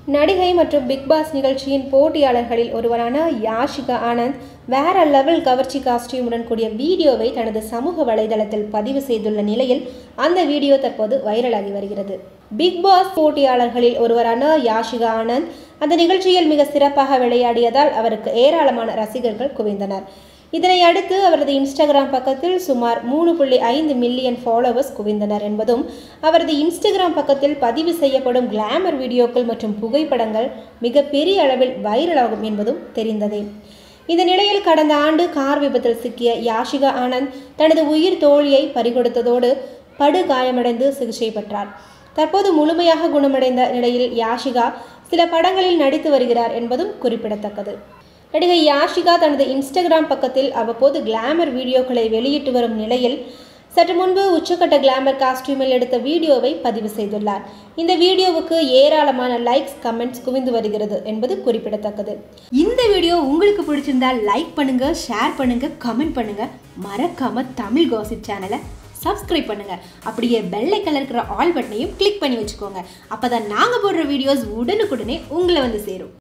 நடிகை மற்றும் big pass நிகழ்ச்சியின் போட்டியாளர்களில் ஒருவரான யாஷிகா ஆனந்த் வேற லெவல் கவர்ச்சி காஸ்டியூமுடன் கூடிய வீடியோவை தனது சமூக வலைதளத்தில் பதிவு செய்துள்ள நிலையில் அந்த வீடியோ தற்போது வைரலாகி வருகிறது பிக் பாஸ் போட்டியாளர்களில் ஒருவரான யாஷிகா ஆனந்த் அந்த நிகழ்ச்சியில் மிக சிறப்பாக விளையாடியதால் அவருக்கு ஏராளமான ரசிகர்கள் குவிந்தனர் இதனை அடுத்து அவரது இன்ஸ்டாகிராம் பக்கத்தில் சுமார் மூணு புள்ளி ஐந்து மில்லியன் ஃபாலோவர்ஸ் குவிந்தனர் என்பதும் அவரது இன்ஸ்டாகிராம் பக்கத்தில் பதிவு செய்யப்படும் கிளாமர் வீடியோக்கள் மற்றும் புகைப்படங்கள் மிக பெரிய அளவில் வைரலாகும் என்பதும் தெரிந்ததே இந்த நிலையில் கடந்த ஆண்டு கார் விபத்தில் சிக்கிய யாஷிகா ஆனந்த் தனது உயிர் தோழியை பறிகொடுத்ததோடு படுகாயமடைந்து சிகிச்சை பெற்றார் தற்போது முழுமையாக குணமடைந்த நிலையில் யாஷிகா சில படங்களில் நடித்து வருகிறார் என்பதும் குறிப்பிடத்தக்கது நடிகை யாஷிகா தனது இன்ஸ்டாகிராம் பக்கத்தில் அவ்வப்போது கிளாமர் வீடியோக்களை வெளியிட்டு வரும் நிலையில் சற்று முன்பு உச்சக்கட்ட கிளாமர் காஸ்டியூமில் எடுத்த வீடியோவை பதிவு செய்துள்ளார் இந்த வீடியோவுக்கு ஏராளமான லைக்ஸ் கமெண்ட்ஸ் குவிந்து வருகிறது என்பது குறிப்பிடத்தக்கது இந்த வீடியோ உங்களுக்கு பிடிச்சிருந்தால் லைக் பண்ணுங்க ஷேர் பண்ணுங்க கமெண்ட் பண்ணுங்க மறக்காம தமிழ் காசிப் சேனலை சப்ஸ்கிரைப் பண்ணுங்க அப்படியே பெல் ஐக்கன்ல இருக்கிற ஆல் பட்டனையும் கிளிக் பண்ணி வச்சுக்கோங்க அப்பதான் நாங்க போடுற வீடியோஸ் உடனுக்குடனே உங்களை வந்து சேரும்